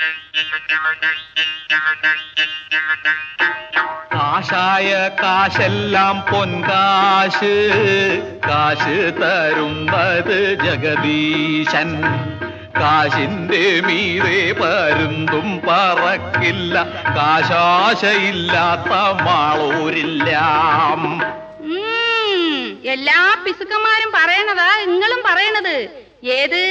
കാശായ കാശെല്ലാം പൊൻകാശ് കാശ് തരുന്നത് ജഗദീശൻ കാശിന്റെ മീതെ പരുന്തും പറക്കില്ല കാശാശയില്ലാത്ത മാളൂരില്ല ഉം, എല്ലാ പിസുക്കന്മാരും പറയണതാ നിങ്ങളും പറയണത് ഏത്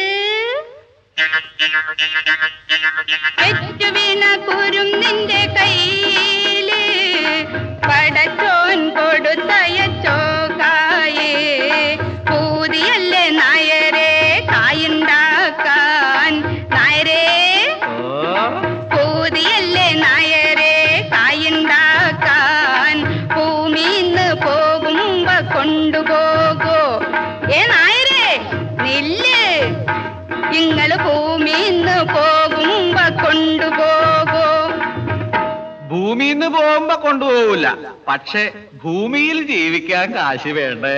പെറ്റു വീണ കുരും നിന്റെ കയ്യില് പടച്ചോൻ കൊടുത്തയച്ചോ കായേ പൂതിയല്ലേ നായരെ കായുണ്ടാക്കാൻ നായരെ പൂതിയല്ലേ നായരെ കായുണ്ടാക്കാൻ ഭൂമിന്ന് പോകുമ്പോ കൊണ്ടുപോകോ ഏ നായരെ നില്ല് ഇങ്ങള് ഭൂമിന്ന് പോകുമ്പോ കൊണ്ടുപോകോ ഭൂമിന്ന് പോകുമ്പോ കൊണ്ടുപോകില്ല പക്ഷെ ഭൂമിയിൽ ജീവിക്കാൻ കാശ് വേണ്ടേ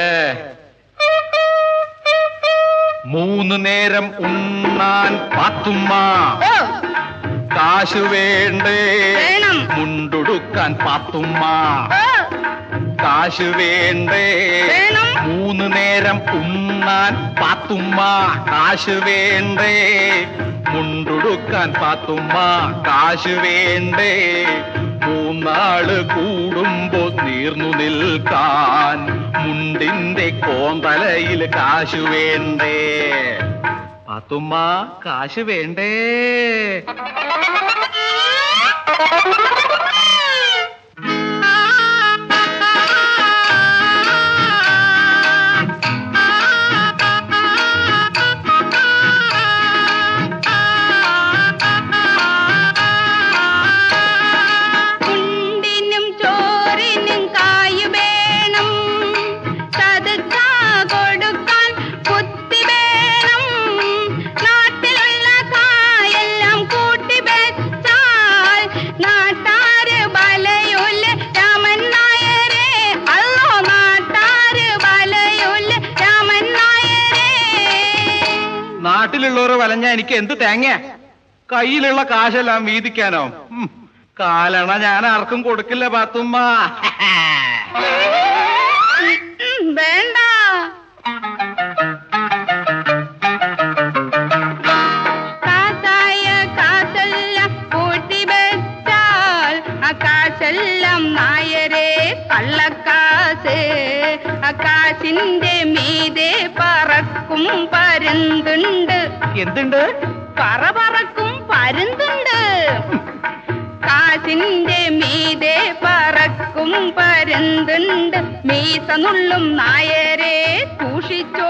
മൂന്ന് നേരം ഉണ്ണാൻ പാത്തുമ്മ ഓ കാശ് വേണ്ടേ വേണം. മുണ്ടുടുക്കാൻ പാത്തുമ്മ ഓ കാശ് വേണ്ടേ വേണം. മൂന്ന് നേരം ഉണ്ണാൻ പാത്തുമ്മ കാശ് വേണ്ടേ മുണ്ടുടുക്കാൻ പാത്തുമ്മ കാശ് വേണ്ടേ മൂന്നാള് കൂടുമ്പോ നീർന്നു നിൽക്കാൻ മുണ്ടിന്റെ കോന്തലയിൽ കാശ് വേണ്ടേ പാത്തുമ്മ കാശ് വേണ്ടേ കുണ്ടിനും ചോറിനും കായ് വേണം ചതുക്കാ കൊടുക്കാൻ കുത്തി വേണം നാട്ടിലുള്ള കായെല്ലാം കൂട്ടി വെച്ചാൽ നാട്ടാര് വലയുല്ല രാമൻ നായരെ അല്ലോ നാട്ടാര് വലയുല്ല രാമൻ നായരെ നാട്ടിലുള്ളവർ വലഞ്ഞ എനിക്ക് എന്ത് തേങ്ങ കയ്യിലുള്ള കാശെല്ലാം വീതിക്കാനോ ഉം, കാലണ ഞാൻ ആർക്കും കൊടുക്കില്ല പാത്തുമ്മ ഉം, വേണ്ട കാശായ കാശെല്ലാം കൂട്ടി വെച്ചാൽ ആ കാശെല്ലാം നായരെ കള്ളക്കാശ് ആ കാശിന്റെ മീതെ പറക്കും പരുന്തുണ്ട് എന്തുണ്ട് പറ പറക്കും പരുന്തുണ്ട് കാശിന്റെ മീതെ പറക്കും പരുന്തുണ്ട് മീസ നുള്ളും നായരെ സൂക്ഷിച്ചോ